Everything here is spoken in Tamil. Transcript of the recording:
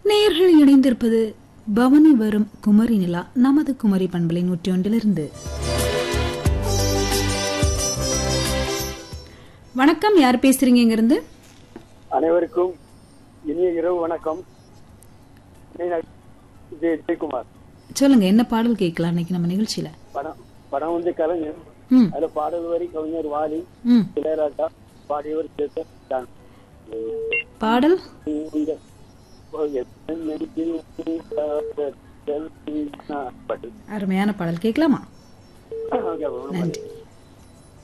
நேயர்கள் இணைந்திருப்பது பவனி வரும் குமரி நிலா நமது குமரி பண்பலை நூற்றி ஒன்றிலிருந்து வணக்கம் யார் பேசுறீங்க இங்கிருந்து அனைவருக்கும் இனிய இரவு வணக்கம் நான் விஜய் ஜெயக்குமார் சொல்லுங்க என்ன பாடல் கேட்கலாம் இன்னைக்கு நம்ம நிகழ்ச்சியில படம் படம் வந்து கலைஞர் ம் அதுல பாடல் வரி கவிஞர் வாலி ம் இளையராஜா பாடியவர் சேத்தர் ஜான். பாடல் இந்த பாட்டு அருமையான பாடல் கேட்கலாமா ஓகே, ரொம்ப நன்றி